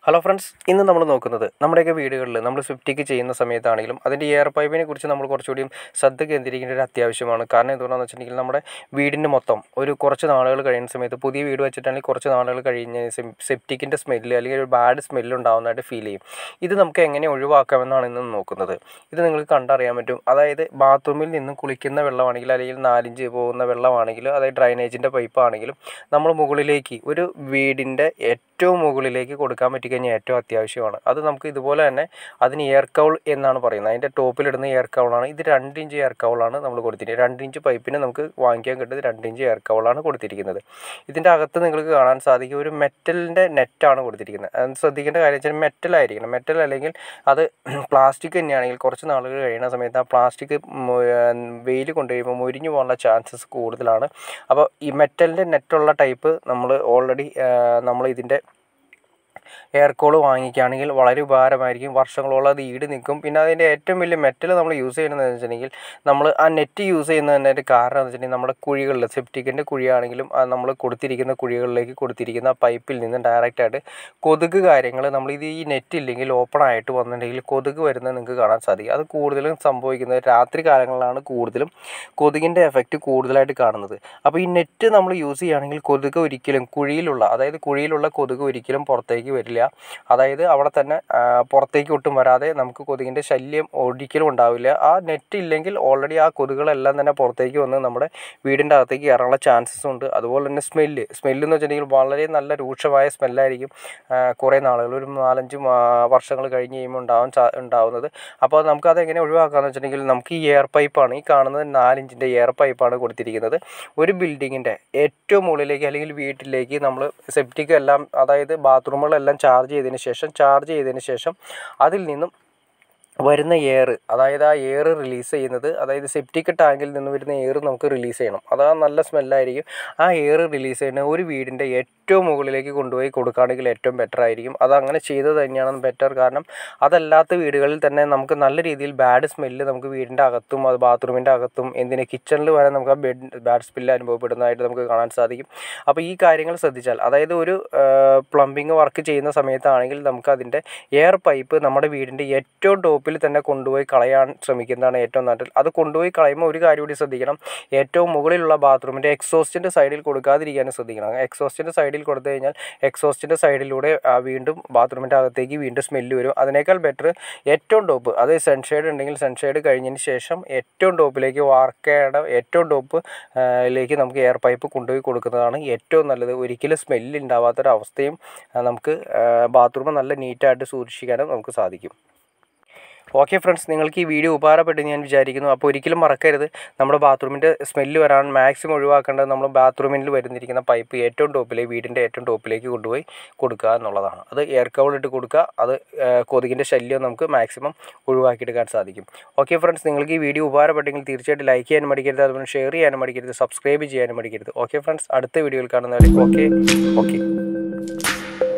hello friends ഇന്ന് നമ്മൾ നോക്കുന്നത് നമ്മുടെയൊക്കെ വീടുകളിൽ നമ്മൾ സ്വിഫ്റ്റിക്ക് ചെയ്യുന്ന സമയത്താണെങ്കിലും അതിൻ്റെ എയർ പൈപ്പിനെ കുറിച്ച് നമ്മൾ കുറച്ചുകൂടിയും ശ്രദ്ധ കേന്ദ്രീകരിക്കേണ്ട ഒരു അത്യാവശ്യമാണ് കാരണം എന്തുകൊണ്ടാണെന്ന് വെച്ചിട്ടുണ്ടെങ്കിൽ നമ്മുടെ വീടിൻ്റെ മൊത്തം ഒരു കുറച്ച് നാളുകൾ കഴിയുന്ന സമയത്ത് പുതിയ വീട് വെച്ചിട്ടാണെങ്കിൽ കുറച്ച് നാളുകൾ കഴിഞ്ഞ് സെപ്റ്റിക്കിൻ്റെ സ്മെല്ല് അല്ലെങ്കിൽ ഒരു ബാഡ് സ്മെല്ല് ഉണ്ടാകുന്നതായിട്ട് ഫീൽ ചെയ്യും ഇത് നമുക്ക് എങ്ങനെ ഒഴിവാക്കാമെന്നാണ് ഇന്ന് നോക്കുന്നത് ഇത് നിങ്ങൾക്ക് കണ്ടറിയാൻ പറ്റും അതായത് ബാത്റൂമിൽ നിന്നും കുളിക്കുന്ന വെള്ളമാണെങ്കിൽ അല്ലെങ്കിൽ നാലിഞ്ച് പോകുന്ന വെള്ളമാണെങ്കിൽ അതായത് ഡ്രൈനേജിൻ്റെ പൈപ്പ് ആണെങ്കിലും നമ്മൾ മുകളിലേക്ക് ഒരു വീടിൻ്റെ ഏറ്റവും മുകളിലേക്ക് കൊടുക്കാൻ പറ്റിക്കഴിഞ്ഞാൽ ഏറ്റവും അത്യാവശ്യമാണ് അത് നമുക്ക് ഇതുപോലെ തന്നെ അതിന് എയർ കൗൾ എന്നാണ് പറയുന്നത് അതിൻ്റെ ടോപ്പിലിടുന്ന എയർ കൗളാണ് ഇത് രണ്ട് ഇഞ്ച് എയർ കൗളാണ് നമ്മൾ കൊടുത്തിരിക്കുന്നത് രണ്ട് ഇഞ്ച് പൈപ്പിന് നമുക്ക് വാങ്ങിക്കാൻ കിട്ടുന്നത് രണ്ട് ഇഞ്ച് എയർ കൗളാണ് കൊടുത്തിരിക്കുന്നത് ഇതിൻ്റെ അകത്ത് നിങ്ങൾക്ക് കാണാൻ സാധിക്കും ഒരു മെറ്റലിൻ്റെ നെറ്റാണ് കൊടുത്തിരിക്കുന്നത് അത് ശ്രദ്ധിക്കേണ്ട കാര്യം വെച്ചാൽ മെറ്റൽ ആയിരിക്കണം മെറ്റൽ അല്ലെങ്കിൽ അത് പ്ലാസ്റ്റിക് തന്നെയാണെങ്കിൽ കുറച്ച് നാളുകൾ കഴിയുന്ന സമയത്ത് ആ പ്ലാസ്റ്റിക് വെയിൽ കൊണ്ടുവരുമ്പോൾ മുരിഞ്ഞു പോകാനുള്ള ചാൻസസ് കൂടുതലാണ് അപ്പോൾ ഈ മെറ്റലിൻ്റെ നെറ്റുള്ള ടൈപ്പ് നമ്മൾ ഓൾറെഡി നമ്മൾ ഇതിൻ്റെ എയർ കോൾ വാങ്ങിക്കുകയാണെങ്കിൽ വളരെ ഉപകാരമായിരിക്കും വർഷങ്ങളോളം അത് ഈട് നിൽക്കും പിന്നെ അതിൻ്റെ ഏറ്റവും വലിയ മെറ്റൽ നമ്മൾ യൂസ് ചെയ്യുന്നത് വെച്ചിട്ടുണ്ടെങ്കിൽ നമ്മൾ ആ നെറ്റ് യൂസ് ചെയ്യുന്നതിൻ്റെ കാരണം എന്ന് വെച്ചിട്ടുണ്ടെങ്കിൽ നമ്മുടെ കുഴികളിൽ സെപ്റ്റിക്കിൻ്റെ കുഴിയാണെങ്കിലും നമ്മൾ കൊടുത്തിരിക്കുന്ന കുഴികളിലേക്ക് കൊടുത്തിരിക്കുന്ന പൈപ്പിൽ നിന്ന് ഡയറക്റ്റായിട്ട് കൊതുക് കാര്യങ്ങൾ നമ്മൾ ഇത് ഈ നെറ്റ് ഇല്ലെങ്കിൽ ഓപ്പൺ ആയിട്ട് വന്നിട്ടുണ്ടെങ്കിൽ കൊതുക് വരുന്നത് നിങ്ങൾക്ക് കാണാൻ സാധിക്കും അത് കൂടുതലും സംഭവിക്കുന്നത് രാത്രി കാലങ്ങളിലാണ് കൂടുതലും കൊതുകിൻ്റെ എഫക്റ്റ് കൂടുതലായിട്ട് കാണുന്നത് അപ്പോൾ ഈ നെറ്റ് നമ്മൾ യൂസ് ചെയ്യുകയാണെങ്കിൽ കൊതുക് ഒരിക്കലും കുഴിയിലുള്ള അതായത് കുഴിയിലുള്ള കൊതുക് ഒരിക്കലും പുറത്തേക്ക് വരില്ല അതായത് അവിടെ തന്നെ പുറത്തേക്ക് ഒട്ടും വരാതെ നമുക്ക് കൊതുകിൻ്റെ ശല്യം ഒരിക്കലും ഉണ്ടാവില്ല ആ നെറ്റ് ഇല്ലെങ്കിൽ ഓൾറെഡി ആ കൊതുകുകളെല്ലാം തന്നെ പുറത്തേക്ക് വന്ന് നമ്മുടെ വീടിൻ്റെ അകത്തേക്ക് കയറാനുള്ള ചാൻസസ് ഉണ്ട് അതുപോലെ തന്നെ സ്മെല്ല് സ്മെല്ല് എന്ന് വെച്ചിട്ടുണ്ടെങ്കിൽ വളരെ നല്ല രൂക്ഷമായ സ്മെല്ലായിരിക്കും കുറേ നാളുകൾ ഒരു നാലഞ്ച് വർഷങ്ങൾ കഴിഞ്ഞ് കഴിയുമ്പോൾ ഉണ്ടാവാൻ ഉണ്ടാവുന്നത് അപ്പോൾ നമുക്കത് എങ്ങനെ ഒഴിവാക്കാമെന്ന് വെച്ചിട്ടുണ്ടെങ്കിൽ നമുക്ക് ഈ എയർ പൈപ്പാണ് ഈ കാണുന്നത് നാലിഞ്ചിൻ്റെ എയർ പൈപ്പാണ് കൊടുത്തിരിക്കുന്നത് ഒരു ബിൽഡിങ്ങിൻ്റെ ഏറ്റവും മുകളിലേക്ക് അല്ലെങ്കിൽ വീട്ടിലേക്ക് നമ്മൾ സെപ്റ്റിക് എല്ലാം അതായത് ബാത്റൂമുകളെല്ലാം ചാർജ് ചെയ്തതിന് ശേഷം ചാർജ് ചെയ്തതിന് ശേഷം അതിൽ നിന്നും വരുന്ന എയർ അതായത് ആ എയർ റിലീസ് ചെയ്യുന്നത് അതായത് സെപ്റ്റിക് ടാങ്കിൽ നിന്ന് വരുന്ന എയർ നമുക്ക് റിലീസ് ചെയ്യണം അത് നല്ല സ്മെല്ലായിരിക്കും ആ എയർ റിലീസ് ചെയ്യുന്ന ഒരു വീടിൻ്റെ ഏറ്റവും മുകളിലേക്ക് കൊണ്ടുപോയി കൊടുക്കുകയാണെങ്കിൽ ഏറ്റവും ബെറ്റർ ആയിരിക്കും അത് അങ്ങനെ ചെയ്തത് തന്നെയാണ് ബെറ്റർ കാരണം അതല്ലാത്ത വീടുകളിൽ തന്നെ നമുക്ക് നല്ല രീതിയിൽ ബാഡ് സ്മെല്ല് നമുക്ക് വീടിൻ്റെ അകത്തും അത് ബാത്റൂമിൻ്റെ അകത്തും എന്തിന് കിച്ചണിൽ വരെ നമുക്ക് ആ ബെഡ് ബാഡ് സ്മെല്ല് അനുഭവപ്പെടുന്നതായിട്ട് നമുക്ക് കാണാൻ സാധിക്കും അപ്പോൾ ഈ കാര്യങ്ങൾ ശ്രദ്ധിച്ചാൽ അതായത് ഒരു പ്ലംബിംഗ് വർക്ക് ചെയ്യുന്ന സമയത്താണെങ്കിൽ നമുക്ക് അതിൻ്റെ എയർ പൈപ്പ് നമ്മുടെ വീടിൻ്റെ ഏറ്റവും ടോപ്പിൽ തന്നെ കൊണ്ടുപോയി കളയാൻ ശ്രമിക്കുന്നതാണ് ഏറ്റവും നല്ലത് അത് കൊണ്ടുപോയി കളയുമ്പോൾ ഒരു കാര്യം കൂടി ശ്രദ്ധിക്കണം ഏറ്റവും മുകളിലുള്ള ബാത്റൂമിൻ്റെ എക്സോസ്റ്റിൻ്റെ സൈഡിൽ കൊടുക്കാതിരിക്കാനും ശ്രദ്ധിക്കണം എക്സോസ്റ്റിൻ്റെ സൈഡിൽ കൊടുത്തു കഴിഞ്ഞാൽ എക്സോസ്റ്റിൻ്റെ സൈഡിലൂടെ വീണ്ടും ബാത്റൂമിൻ്റെ അകത്തേക്ക് വീണ്ടും സ്മെല്ല് വരും അതിനേക്കാൾ ബെറ്റർ ഏറ്റവും ടോപ്പ് അത് സൺഷെയ്ഡ് ഉണ്ടെങ്കിൽ സൺഷെയ്ഡ് കഴിഞ്ഞതിന് ശേഷം ഏറ്റവും ടോപ്പിലേക്ക് വാർക്കയുടെ ഏറ്റവും ടോപ്പ് ലേക്ക് നമുക്ക് എയർ പൈപ്പ് കൊണ്ടുപോയി കൊടുക്കുന്നതാണ് ഏറ്റവും നല്ലത് ഒരിക്കലും സ്മെല്ല് ഉണ്ടാവാത്തൊരവസ്ഥയും നമുക്ക് ബാത്റൂം നല്ല നീറ്റായിട്ട് സൂക്ഷിക്കാനും നമുക്ക് സാധിക്കും ഓക്കെ ഫ്രണ്ട്സ് നിങ്ങൾക്ക് ഈ വീഡിയോ ഉപകാരപ്പെട്ടെന്ന് ഞാൻ വിചാരിക്കുന്നു അപ്പോൾ ഒരിക്കലും മറക്കരുത് നമ്മുടെ ബാത്റൂമിൻ്റെ സ്മെല്ല് വരാൻ മാക്സിമം ഒഴിവാക്കേണ്ടത് നമ്മൾ ബാത്റൂമിൽ വരുന്നിരിക്കുന്ന പൈപ്പ് ഏറ്റവും ടോപ്പിലേക്ക് വീടിൻ്റെ ഏറ്റവും ടോപ്പിലേക്ക് കൊണ്ടുപോയി കൊടുക്കുക എന്നുള്ളതാണ് അത് എയർ കവളിട്ട് കൊടുക്കുക അത് കൊതുകിൻ്റെ ശല്യം നമുക്ക് മാക്സിമം ഒഴിവാക്കിയെടുക്കാൻ സാധിക്കും ഓക്കെ ഫ്രണ്ട്സ് നിങ്ങൾക്ക് ഈ വീഡിയോ ഉപകാരപ്പെട്ടെങ്കിൽ തീർച്ചയായിട്ടും ലൈക്ക് ചെയ്യാനും മടിക്കരുത് അതുപോലെ ഷെയർ ചെയ്യാനും മടിക്കരുത് സബ്സ്ക്രൈബ് ചെയ്യാനും മടിക്കരുത് ഓക്കെ ഫ്രണ്ട്സ് അടുത്ത വീഡിയോയിൽ കാണുന്നവരെ ഓക്കെ ഓക്കെ